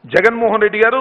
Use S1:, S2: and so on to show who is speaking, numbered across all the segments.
S1: జగన్మోహన్ రెడ్డి గారు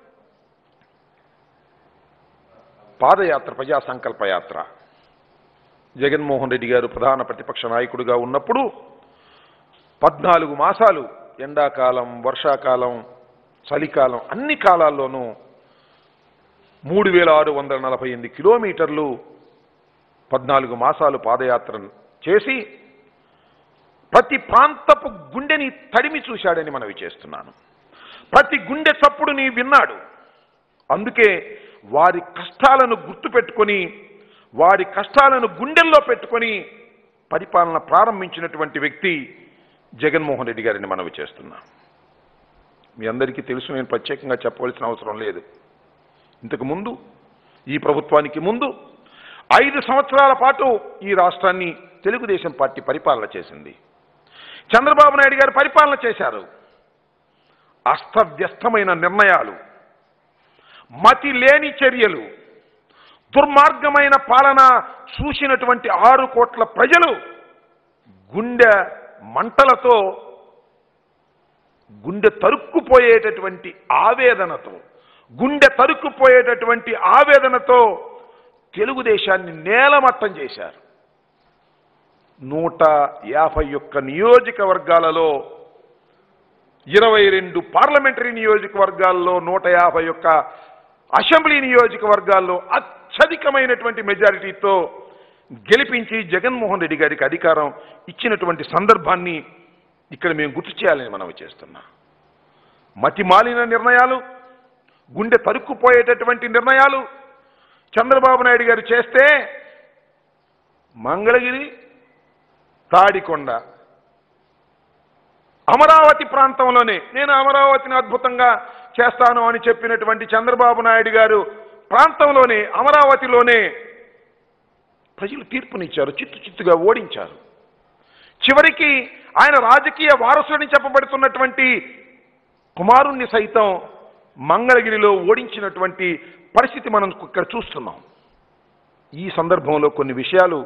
S1: పాదయాత్ర ప్రజా సంకల్ప యాత్ర జగన్మోహన్ రెడ్డి గారు ప్రధాన ప్రతిపక్ష నాయకుడిగా ఉన్నప్పుడు పద్నాలుగు మాసాలు ఎండాకాలం వర్షాకాలం చలికాలం అన్ని కాలాల్లోనూ మూడు వేల ఆరు వందల నలభై ఎనిమిది కిలోమీటర్లు పద్నాలుగు మాసాలు పాదయాత్ర చేసి ప్రతి ప్రాంతపు గుండెని తడిమి చూశాడని మనవి చేస్తున్నాను ప్రతి గుండె చప్పుడుని విన్నాడు అందుకే వారి కష్టాలను గుర్తుపెట్టుకొని వారి కష్టాలను గుండెల్లో పెట్టుకొని పరిపాలన ప్రారంభించినటువంటి వ్యక్తి జగన్మోహన్ రెడ్డి గారిని మనవి చేస్తున్నా మీ అందరికీ తెలుసు నేను ప్రత్యేకంగా చెప్పవలసిన అవసరం లేదు ఇంతకు ముందు ఈ ప్రభుత్వానికి ముందు ఐదు సంవత్సరాల పాటు ఈ రాష్ట్రాన్ని తెలుగుదేశం పార్టీ పరిపాలన చేసింది చంద్రబాబు నాయుడు గారు పరిపాలన చేశారు అస్తవ్యస్తమైన నిర్ణయాలు మతి లేని చర్యలు దుర్మార్గమైన పాలన చూసినటువంటి ఆరు కోట్ల ప్రజలు గుండె మంటలతో గుండె తరుక్కుపోయేటటువంటి ఆవేదనతో గుండె తరుక్కుపోయేటటువంటి ఆవేదనతో తెలుగుదేశాన్ని నేలమట్టం చేశారు నూట యాభై ఒక్క నియోజకవర్గాలలో ఇరవై రెండు పార్లమెంటరీ నియోజకవర్గాల్లో నూట యాభై ఒక్క అసెంబ్లీ నియోజకవర్గాల్లో అత్యధికమైనటువంటి మెజారిటీతో గెలిపించి జగన్మోహన్ రెడ్డి గారికి అధికారం ఇచ్చినటువంటి సందర్భాన్ని ఇక్కడ మేము గుర్తు చేయాలని మనం చేస్తున్నా మతి మాలిన నిర్ణయాలు గుండె తరుక్కుపోయేటటువంటి నిర్ణయాలు చంద్రబాబు నాయుడు గారు చేస్తే మంగళగిరి తాడికొండ అమరావతి ప్రాంతంలోనే నేను అమరావతిని అద్భుతంగా చేస్తాను అని చెప్పినటువంటి చంద్రబాబు నాయుడు గారు ప్రాంతంలోనే అమరావతిలోనే ప్రజలు తీర్పునిచ్చారు చిత్తు చిత్తుగా ఓడించారు చివరికి ఆయన రాజకీయ వారసుడని చెప్పబడుతున్నటువంటి కుమారుణ్ణి సైతం మంగళగిరిలో ఓడించినటువంటి పరిస్థితి మనం ఇక్కడ చూస్తున్నాం ఈ సందర్భంలో కొన్ని విషయాలు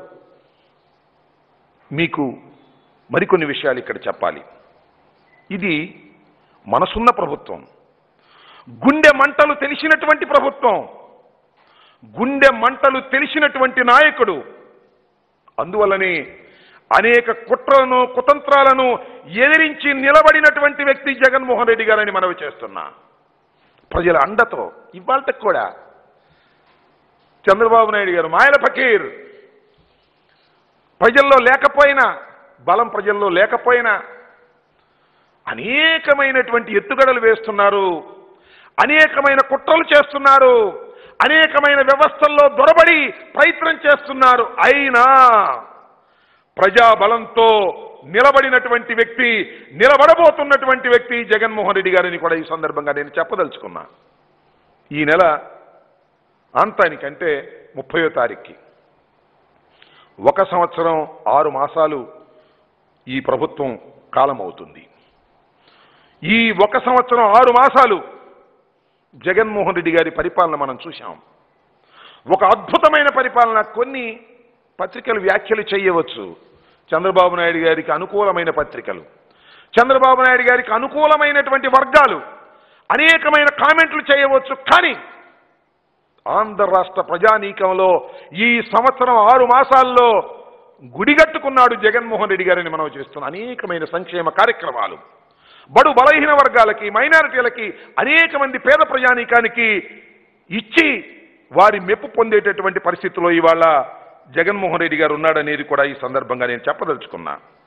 S1: మీకు మరికొన్ని విషయాలు ఇక్కడ చెప్పాలి ఇది మనసున్న ప్రభుత్వం గుండె మంటలు తెలిసినటువంటి ప్రభుత్వం గుండె మంటలు తెలిసినటువంటి నాయకుడు అందువల్లనే అనేక కుట్రలను కుతంత్రాలను ఎదిరించి నిలబడినటువంటి వ్యక్తి జగన్మోహన్ రెడ్డి గారని మనవి చేస్తున్నా ప్రజల అండతో ఇవాళ కూడా చంద్రబాబు నాయుడు గారు మాయల ఫకీర్ ప్రజల్లో లేకపోయినా బలం ప్రజల్లో లేకపోయినా అనేకమైనటువంటి ఎత్తుగడలు వేస్తున్నారు అనేకమైన కుట్రలు చేస్తున్నారు అనేకమైన వ్యవస్థల్లో దొరబడి ప్రయత్నం చేస్తున్నారు అయినా ప్రజాబలంతో నిలబడినటువంటి వ్యక్తి నిలబడబోతున్నటువంటి వ్యక్తి జగన్మోహన్ రెడ్డి గారిని కూడా ఈ సందర్భంగా నేను చెప్పదలుచుకున్నా ఈ నెల అంతానికంటే ముప్పయో తారీఖుకి ఒక సంవత్సరం ఆరు మాసాలు ఈ ప్రభుత్వం కాలం అవుతుంది ఈ ఒక సంవత్సరం ఆరు మాసాలు జగన్మోహన్ రెడ్డి గారి పరిపాలన మనం చూశాం ఒక అద్భుతమైన పరిపాలన కొన్ని పత్రికలు వ్యాఖ్యలు చేయవచ్చు చంద్రబాబు నాయుడు గారికి అనుకూలమైన పత్రికలు చంద్రబాబు నాయుడు గారికి అనుకూలమైనటువంటి వర్గాలు అనేకమైన కామెంట్లు చేయవచ్చు కానీ ఆంధ్ర రాష్ట్ర ప్రజానీకంలో ఈ సంవత్సరం ఆరు మాసాల్లో గుడిగట్టుకున్నాడు జగన్మోహన్ రెడ్డి గారిని మనం చేస్తున్న అనేకమైన సంక్షేమ కార్యక్రమాలు బడు బలహీన వర్గాలకి మైనారిటీలకి అనేక మంది పేద ప్రజానీకానికి ఇచ్చి వారి మెప్పు పొందేటటువంటి పరిస్థితిలో ఇవాళ జగన్మోహన్ రెడ్డి గారు ఉన్నాడనేది కూడా ఈ సందర్భంగా నేను చెప్పదలుచుకున్నా